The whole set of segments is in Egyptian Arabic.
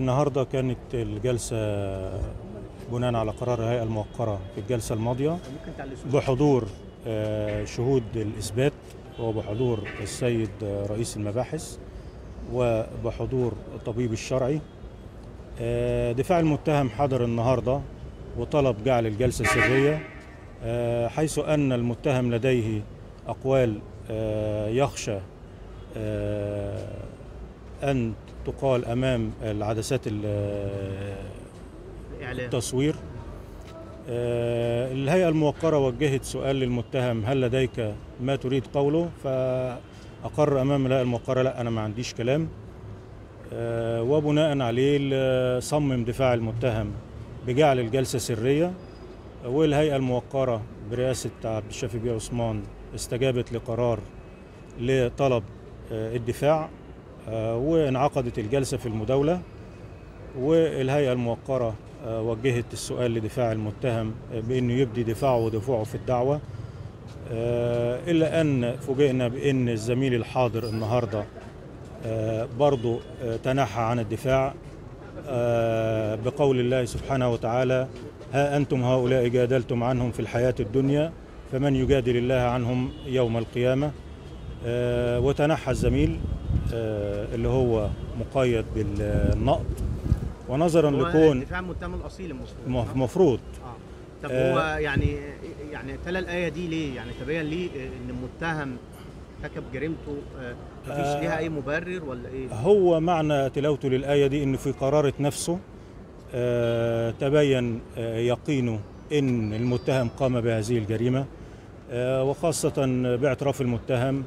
النهارده كانت الجلسه بناء على قرار الهيئه الموقره في الجلسه الماضيه ممكن تعلسوا بحضور آه، شهود الاثبات وبحضور السيد آه، رئيس المباحث وبحضور الطبيب الشرعي آه، دفاع المتهم حضر النهارده وطلب جعل الجلسه سريه آه، حيث ان المتهم لديه اقوال آه، يخشى آه، ان تقال امام العدسات ال- الاعلام التصوير آه، الهيئة الموقرة وجهت سؤال للمتهم هل لديك ما تريد قوله فأقر أمام الهيئة الموقرة لا أنا ما عنديش كلام آه، وبناء عليه ل- صمم دفاع المتهم بجعل الجلسة سرية والهيئة الموقرة برئاسة عبد الشافي بيه عثمان استجابت لقرار لطلب آه، الدفاع آه، وانعقدت الجلسة في المداولة والهيئة الموقرة آه، وجهت السؤال لدفاع المتهم آه، بأنه يبدي دفاعه ودفوعه في الدعوة آه، إلا أن فوجئنا بأن الزميل الحاضر النهاردة آه، برضو آه، تنحى عن الدفاع آه، بقول الله سبحانه وتعالى ها أنتم هؤلاء جادلتم عنهم في الحياة الدنيا فمن يجادل الله عنهم يوم القيامة آه، وتنحى الزميل آه، اللي هو مقيد بالنقد ونظرا هو لكون دفاع المتهم الاصيل المفروض مف- مفروض اه طب آه. هو يعني يعني تلا الايه دي ليه؟ يعني تبين ليه ان المتهم ارتكب جريمته آه، مفيش آه. ليها اي مبرر ولا ايه؟ هو معنى تلاوته للآية دي إن في قرارة نفسه آه، تبين آه، يقينه إن المتهم قام بهذه الجريمة آه، وخاصة باعتراف المتهم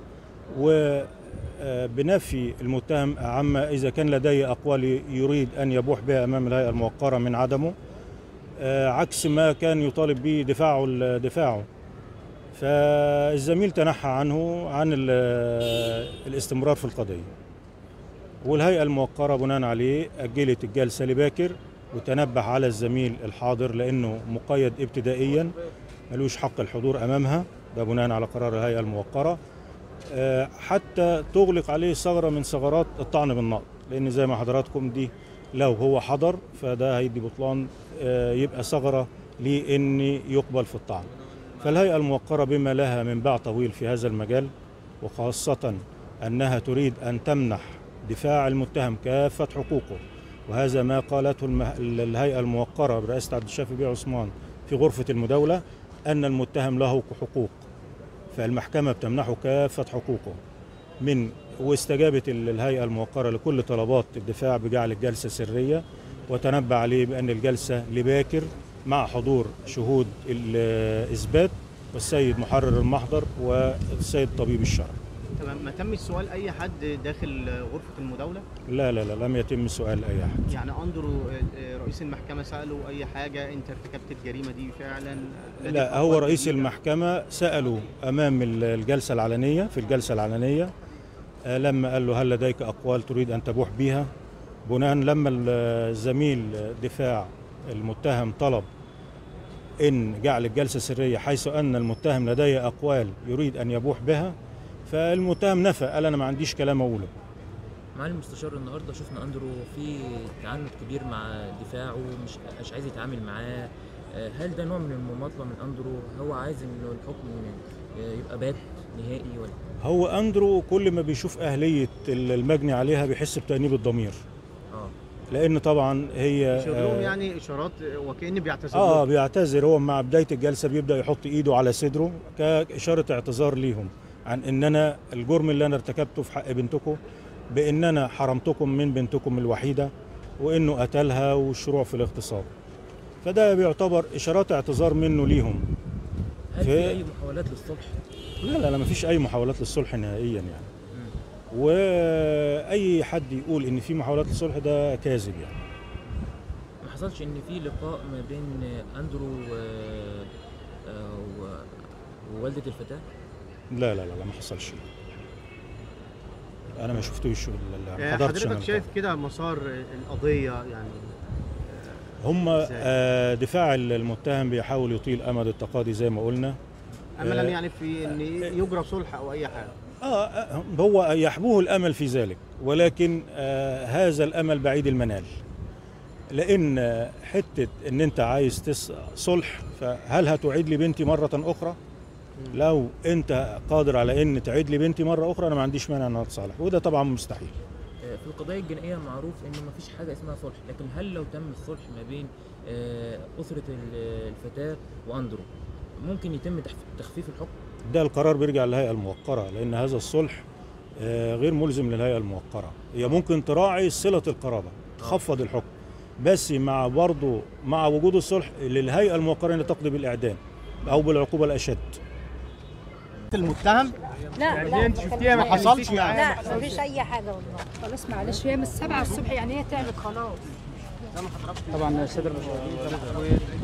وبنفي المتهم عما إذا كان لديه أقوال يريد أن يبوح بها أمام الهيئة الموقرة من عدمه آه، عكس ما كان يطالب به دفاعه دفاعه فالزميل تنحى عنه عن ال- الاستمرار في القضية والهيئة الموقرة بناء عليه أجلت الجلسة لباكر وتنبه على الزميل الحاضر لأنه مقيد ابتدائيا ملوش حق الحضور أمامها ده بناء على قرار الهيئة الموقرة آه، حتى تغلق عليه ثغرة من ثغرات الطعن بالنقد لأن زي ما حضراتكم دي لو هو حضر فده هيدي بطلان آه، يبقى ثغرة لأن يقبل في الطعن فالهيئة الموقرة بما لها من باع طويل في هذا المجال وخاصة أنها تريد أن تمنح دفاع المتهم كافة حقوقه وهذا ما قالته المه... الهيئة الموقرة برئاسة عبد الشافي بيه عثمان في غرفة المداولة أن المتهم له حقوق فالمحكمة بتمنحه كافة حقوقه من واستجابت ال- الهيئة الموقرة لكل طلبات الدفاع بجعل الجلسة سرية وتنبأ عليه بأن الجلسة لباكر مع حضور شهود الإثبات والسيد محرر المحضر والسيد طبيب الشرع طب ما تم السؤال اي حد داخل غرفه المداوله؟ لا لا لا لم يتم سؤال أي أحد يعني اندرو آه، رئيس المحكمه ساله اي حاجه انت ارتكبت الجريمه دي فعلا لديك لا هو أقوال رئيس جديدة؟ المحكمة سأله أمام ال- الجلسة العلنية في الجلسة العلنية آه، لما قال له هل لديك أقوال تريد أن تبوح بها بناء لما الزميل دفاع المتهم طلب إن جعل الجلسة سرية حيث أن المتهم لديه أقوال يريد أن يبوح بها فالمتهم نفى قال أنا ما عنديش كلام أقوله معالي المستشار النهارده شفنا اندرو في تعنت كبير مع دفاعه مش مش عايز يتعامل معاه آه، هل ده نوع من المماطله من اندرو هو عايز انه الحكم آه، يبقى بات نهائي ولا هو أندرو كل ما بيشوف أهلية المجني عليها بيحس بتأنيب الضمير اه لأن طبعا هي يشير لهم آه، يعني اشارات وكأن بيعتذر اه لهم. بيعتذر هو مع بدايه الجلسه بيبدا يحط ايده على صدره كاشاره اعتذار ليهم عن ان انا الجرم اللي انا ارتكبته في حق بنتكم بان انا حرمتكم من بنتكم الوحيده وانه قتلها والشروع في الاغتصاب فده بيعتبر اشارات اعتذار منه ليهم هل في- في اي محاولات للصلح؟ لا لا لا مفيش اي محاولات للصلح نهائيا يعني واي حد يقول ان في محاولات للصلح ده كاذب يعني ما حصلش ان في لقاء ما بين اندرو و... آه، و... ووالده الفتاه؟ لا لا لا, لا ما حصلش انا ما شفتوش ولا- لا، ما آه، حضرتش أنا حضرتك شايف كده مسار القضيه يعني هم إزاي؟ آه، دفاع المتهم بيحاول يطيل امد التقاضي زي ما قلنا املا آه، يعني في ان يجرى صلح او اي حاجه اه آه، هو يحبوه الامل في ذلك ولكن آه هذا الامل بعيد المنال لان حته ان انت عايز تس صلح فهل هتعيد لي بنتي مره اخرى لو انت قادر على ان تعيد لي بنتي مره اخرى انا ما عنديش مانع ان اتصالح وده طبعا مستحيل آه، في القضايا الجنائيه معروف ان مفيش حاجه اسمها صلح لكن هل لو تم الصلح ما بين آه، اسره ال- الفتاه واندرو ممكن يتم تخف- تخفيف الحكم ده القرار بيرجع للهيئه الموقره لان هذا الصلح آه، غير ملزم للهيئه الموقره هي ممكن تراعي صله القرابه تخفض الحكم بس مع برضه مع وجود الصلح للهيئه الموقره ان تقضي بالاعدام او بالعقوبه الاشد المتهم لا لا انت شفتيها ما حصلش يعني لا مفيش اي حاجه والله خلاص معلش هي من السبعة الصبح يعني هي تعبت خلاص طبعا الساده المشاهدين